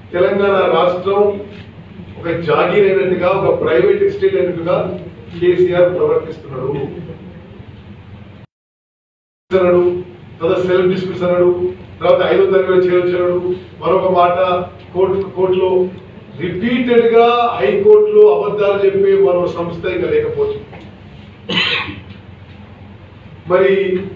తెలంగాణ రాష్ట్రం ఒక జాగీర్ అయినట్టుగా ఒక ప్రైవేట్ ఎస్టేట్ అయినట్టుగా కేసీఆర్ ప్రవర్తిస్తున్నాడు అన్నాడు తర్వాత సెల్ఫ్ డిస్మిస్ అన్నాడు తర్వాత ఐదో తరగతి చేర్చాడు మరొక మాట కోర్టు కోర్టులో రిపీటెడ్ గా హైకోర్టులో అబద్ధాలు చెప్పే మరో సంస్థ ఇంకా లేకపోవచ్చు మరి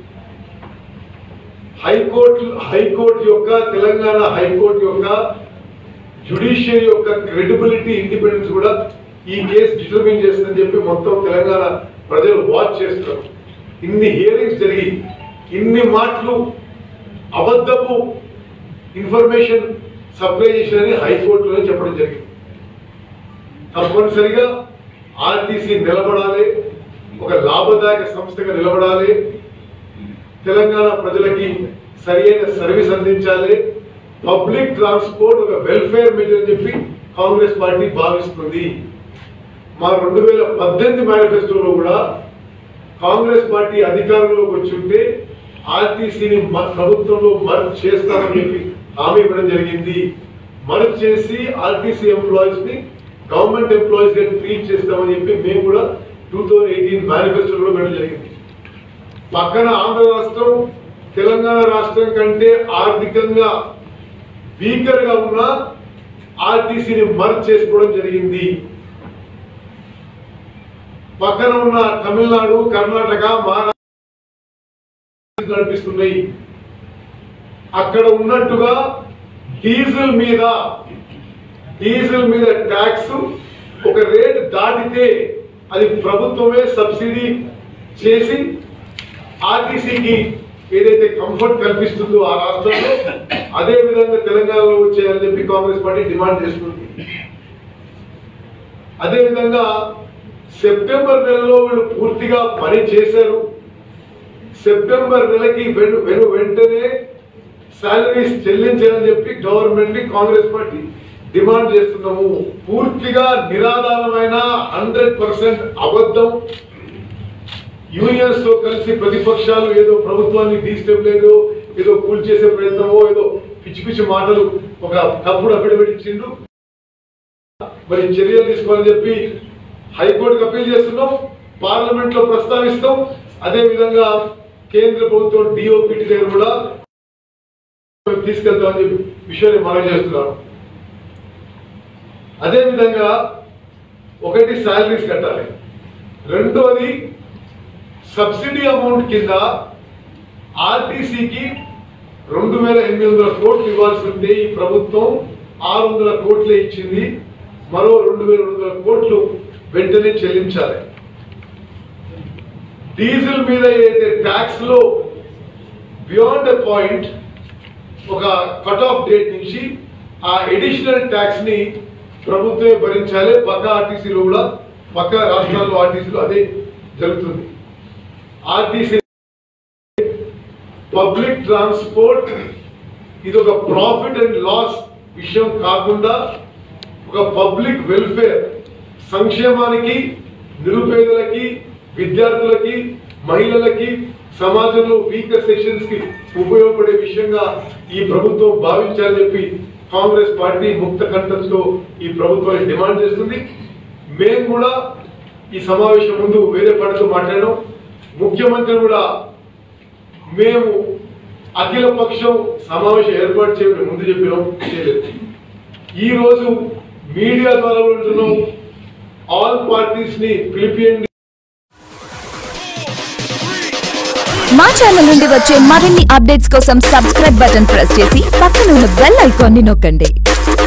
హైకోర్టు హైకోర్టు యొక్క తెలంగాణ హైకోర్టు యొక్క జుడిషియరీ యొక్క క్రెడిబిలిటీ ఇండిపెండెన్స్ కూడా ఈ కేసు డిటర్మిన్ చేస్తుందని చెప్పి మొత్తం తెలంగాణ ప్రజలు వాచ్ చేస్తున్నారు ఇన్ని హియరింగ్స్ జరిగి ఇన్ని మాటలు అబద్ధపు ఇన్ఫర్మేషన్ సప్లై చేసినని హైకోర్టులో చెప్పడం జరిగింది తప్పనిసరిగా ఆర్టీసీ నిలబడాలి ఒక లాభదాయక సంస్థగా నిలబడాలి తెలంగాణ ప్రజలకి సరైన సర్వీస్ అందించాలి పబ్లిక్ ట్రాన్స్పోర్ట్ ఒక వెల్ఫేర్ మెజర్ అని చెప్పి కాంగ్రెస్ పార్టీ భావిస్తుంది మా రెండు వేల పద్దెనిమిది మేనిఫెస్టోలో కూడా కాంగ్రెస్ పార్టీ అధికారంలోకి వచ్చి ఉంటే ఆర్టీసీని ప్రభుత్వంలో మర్జ్ చేస్తామని చెప్పి హామీ ఇవ్వడం జరిగింది మర్జ్ చేసి ఆర్టీసీ ఎంప్లాయీస్ ని గవర్నమెంట్ ఎంప్లాయీస్ గా ట్రీట్ చేస్తామని చెప్పి మేము కూడా టూ థౌజండ్ ఎయిటీన్ మేనిఫెస్టో కూడా పెట్టడం జరిగింది పక్కన ఆంధ్ర రాష్ట్రం తెలంగాణ రాష్ట్రం కంటే ఆర్థికంగా వీకర్ గా ఉన్న ఆర్టీసీని మర్జ్ చేసుకోవడం జరిగింది పక్కన ఉన్న తమిళనాడు కర్ణాటక మహారాష్ట్ర నడిపిస్తున్నాయి అక్కడ ఉన్నట్టుగా డీజిల్ మీద డీజిల్ మీద ట్యాక్స్ ఒక రేట్ దాటితే అది ప్రభుత్వమే సబ్సిడీ చేసి ఆర్టీసీకి ఏదైతే కంఫర్ట్ కల్పిస్తుందో ఆ రాష్ట్రంలో అదే విధంగా తెలంగాణలో చేయాలని చెప్పి కాంగ్రెస్ పార్టీ డిమాండ్ చేస్తుంది అదే విధంగా సెప్టెంబర్ నెలలో వీళ్ళు పూర్తిగా పని చేశారు సెప్టెంబర్ నెలకి వెను వెను వెంటనే శాలరీస్ చెల్లించాలని చెప్పి గవర్నమెంట్ ని కాంగ్రెస్ పార్టీ డిమాండ్ చేస్తున్నాము పూర్తిగా నిరాధారమైన హండ్రెడ్ పర్సెంట్ అబద్ధం యూనియన్స్ తో కలిసి ప్రతిపక్షాలు ఏదో ప్రభుత్వాన్ని డీస్టెబిలైజ్ ఏదో కూల్ చేసే ప్రయత్నమో ఏదో పిచ్చి పిచ్చి మాటలు ఒక తప్పుడు అఫిడవిట్ ఇచ్చిండు మరి చర్యలు తీసుకోవాలని చెప్పి హైకోర్టుకు అప్పీల్ చేస్తున్నాం పార్లమెంట్ లో ప్రస్తావిస్తాం అదే విధంగా కేంద్ర ప్రభుత్వం డిఓపిటి దగ్గర కూడా మేము తీసుకెళ్తామని చెప్పి విషయాన్ని మనం చేస్తున్నాం అదే విధంగా ఒకటి శాలరీస్ కట్టాలి రెండోది సబ్సిడీ అమౌంట్ కింద ఆర్టీసీకి రెండు వేల ఎనిమిది వందల కోట్లు ఇవ్వాల్సి ఉంటే ఈ ప్రభుత్వం ఆరు వందల కోట్లే ఇచ్చింది మరో రెండు వేల రెండు వందల కోట్లు వెంటనే చెల్లించాలి డీజిల్ మీద ఏదైతే ట్యాక్స్ లో బియాండ్ ఎ పాయింట్ ఒక కట్ ఆఫ్ డేట్ నుంచి ఆ ఎడిషనల్ ట్యాక్స్ ని ప్రభుత్వమే భరించాలి పక్క ఆర్టీసీలో కూడా పక్క రాష్ట్రాల్లో ఆర్టీసీలో అదే జరుగుతుంది ఆర్టీసీ పబ్లిక్ ట్రాన్స్పోర్ట్ ఇది ఒక ప్రాఫిట్ అండ్ లాస్ విషయం కాకుండా ఒక పబ్లిక్ వెల్ఫేర్ సంక్షేమానికి నిరుపేదలకి విద్యార్థులకి మహిళలకి సమాజంలో వీకర్ సెక్షన్స్ కి ఉపయోగపడే విషయంగా ఈ ప్రభుత్వం భావించాలని చెప్పి కాంగ్రెస్ పార్టీ ముక్త కంఠంతో ఈ ప్రభుత్వాన్ని డిమాండ్ చేస్తుంది మేము కూడా ఈ సమావేశం ముందు వేరే పార్టీతో మాట్లాడాం ముఖ్యమంత్రి కూడా మేము అఖిల పక్షం సమావేశం ఏర్పాటు చేయమని ముందు చెప్పినాం చేయలేదు ఈ రోజు మీడియా ద్వారా ఉంటున్నాం ఆల్ పార్టీస్ ని పిలిపియండి మా ఛానల్ నుండి వచ్చే మరిన్ని అప్డేట్స్ కోసం సబ్స్క్రైబ్ బటన్ ప్రెస్ చేసి పక్కన ఉన్న బెల్ ఐకాన్ ని నొక్కండి